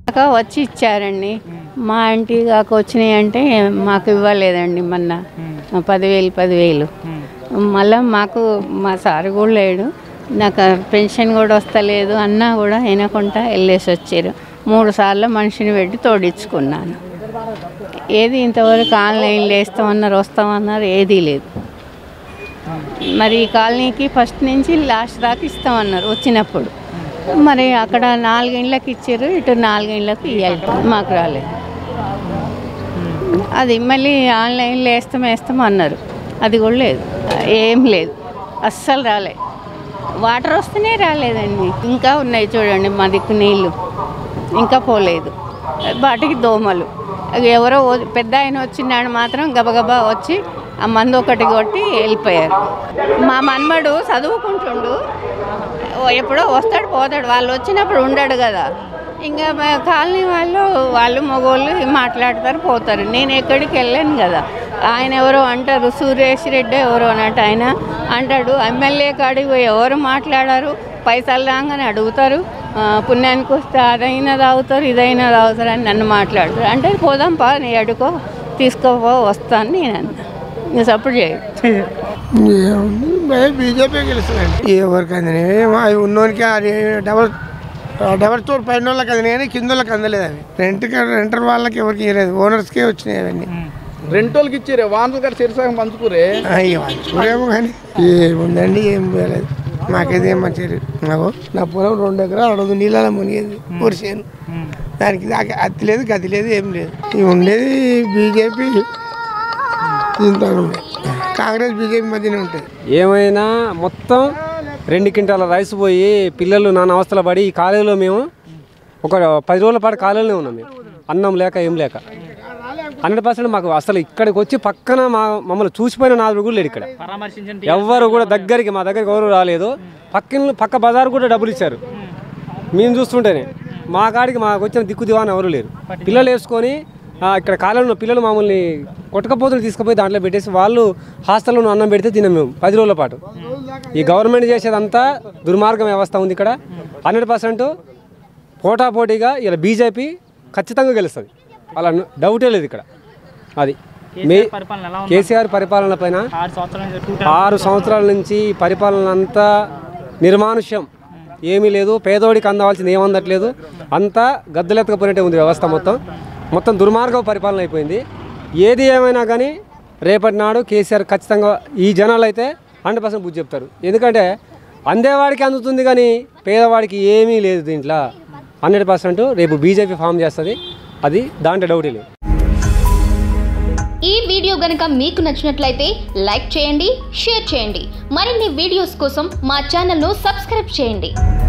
దాకా వచ్చి ఇచ్చారండి మా ఇంటి దాకా వచ్చినాయి అంటే మాకు ఇవ్వలేదండి మొన్న పదివేలు పదివేలు మళ్ళీ మాకు మా సార్ కూడా లేడు నాకు పెన్షన్ కూడా వస్తలేదు అన్నా కూడా వినకుండా వెళ్ళేసి వచ్చారు మూడు సార్లు మనిషిని పెట్టి తోడించుకున్నాను ఏది ఇంతవరకు ఆన్లైన్లో వేస్తామన్నారు వస్తామన్నారు ఏదీ లేదు మరి ఈ కాలనీకి ఫస్ట్ నుంచి లాస్ట్ దాకా ఇస్తామన్నారు వచ్చినప్పుడు మరి అక్కడ నాలుగేళ్ళకి ఇచ్చారు ఇటు నాలుగేళ్ళకి ఇవ్వాలి మాకు రాలేదు అది మళ్ళీ ఆన్లైన్లో వేస్తాం వేస్తాం అన్నారు అది కూడా లేదు ఏం లేదు అస్సలు రాలే వాటర్ వస్తేనే రాలేదండి ఇంకా ఉన్నాయి చూడండి మా దిక్కు నీళ్ళు ఇంకా పోలేదు వాటికి దోమలు అవి ఎవరో ఓ- పెద్ద ఆయన వచ్చినాడు మాత్రం గబగబా వచ్చి ఆ మందు ఒకటి కొట్టి వెళ్ళిపోయారు మా మన్మడు చదువుకుంటుండు ఓ ఎప్పుడో వస్తాడు పోతాడు వాళ్ళు వచ్చినప్పుడు ఉండడు కదా ఇంకా మా కాలనీ వాళ్ళు వాళ్ళు మగవాళ్ళు మాట్లాడతారు పోతారు నేను ఎక్కడికి వెళ్ళాను కదా ఆయన ఎవరో అంటారు సురేష్ రెడ్డి ఎవరో అన్నట్టు ఆయన అంటాడు ఎమ్మెల్యే కాడికి పోయి ఎవరు మాట్లాడారు పైసలు రాగానే అడుగుతారు ఆ, పుణ్యానికి వస్తే అదైనా తాగుతారు ఇదైనా తాగుతారు అని నన్ను మాట్లాడతారు అంటే పోదాం పా నీ అడుకో తీసుకోపో వస్తాను నేను అన్నా ఇంకా సపోర్ట్ చేయడు బీజేపీ గెలుస్తుందండి ఎవరికి అందని అవి ఉన్నోనికి అది డబల్ డబల్ స్టోర్ పైన వాళ్ళకి అందినాయి కానీ కింద వాళ్ళకి అందలేదు అవి రెంట్ రెంటర్ వాళ్ళకి ఎవరికి ఇవ్వలేదు ఓనర్స్కే వచ్చినాయి అవన్నీ రెంటోళ్ళకి ఇచ్చారే వానలు గారు సిరిసాగం పంచుకురే అయ్యో చూడేమో కానీ ఏముందండి ఏం చేయలేదు మాకైతే ఏం మంచిగా నాకు నా పొలం రెండు ఎకరాలు అడగదు నీళ్ళలో మునిగేది పొరిసేను దానికి దాకా అతి లేదు గతి లేదు ఏం లేదు ఇవి ఉండేది బీజేపీ దీంతో ఉన్నాయి కాంగ్రెస్ బీజేపీ మధ్యనే ఉంటుంది ఏమైనా మొత్తం రెండు క్వింటాల రైస్ పోయి పిల్లలు నాన్న అవస్థలు పడి ఈ కాలేజీలో మేము ఒక పది రోజుల పాటు కాలేజీలో ఉన్నాం మేము అన్నం లేక ఏం లేక హండ్రెడ్ పర్సెంట్ మాకు అసలు ఇక్కడికి వచ్చి పక్కన మా మమ్మల్ని చూసిపోయిన నాలుగు కూడా లేడు ఇక్కడ ఎవ్వరు కూడా దగ్గరికి మా దగ్గరికి ఎవరు రాలేదు పక్కన పక్క బజార్ కూడా డబ్బులు ఇచ్చారు మేము చూస్తుంటేనే మా కాడికి మాకు వచ్చిన దిక్కు దివాని ఎవరు లేరు పిల్లలు వేసుకొని ఆ, ఇక్కడ కాలంలో ఉన్న పిల్లలు మామూల్ని కొట్టకపోతులు తీసుకుపోయి దాంట్లో పెట్టేసి వాళ్ళు హాస్టల్లో అన్నం పెడితే తిన్నాం మేము పది రోజుల పాటు ఈ గవర్నమెంట్ చేసేదంతా దుర్మార్గం వ్యవస్థ ఉంది ఇక్కడ హండ్రెడ్ పర్సెంట్ పోటాపోటీగా ఇలా బీజేపీ ఖచ్చితంగా గెలుస్తుంది అలా డౌటే లేదు ఇక్కడ అది మే కేసీఆర్ పరిపాలన పైన ఆరు సంవత్సరాల నుంచి ఈ పరిపాలన అంతా నిర్మానుష్యం ఏమీ లేదు పేదోడికి అందవలసింది ఏమందట్లేదు అంతా గద్దెలెత్తకపోయినట్టే ఉంది వ్యవస్థ మొత్తం మొత్తం దుర్మార్గ పరిపాలన అయిపోయింది ఏది ఏమైనా కానీ రేపటి నాడు కేసీఆర్ ఖచ్చితంగా ఈ జనాలు అయితే హండ్రెడ్ పర్సెంట్ బుద్ధి చెప్తారు ఎందుకంటే అందేవాడికి అందుతుంది కానీ పేదవాడికి ఏమీ లేదు దీంట్లో హండ్రెడ్ పర్సెంట్ రేపు బీజేపీ ఫామ్ చేస్తుంది అది దాంట్లో డౌటే లేదు ఈ వీడియో గనుక మీకు నచ్చినట్లయితే లైక్ చేయండి షేర్ చేయండి మరిన్ని వీడియోస్ కోసం మా ఛానల్ను సబ్స్క్రైబ్ చేయండి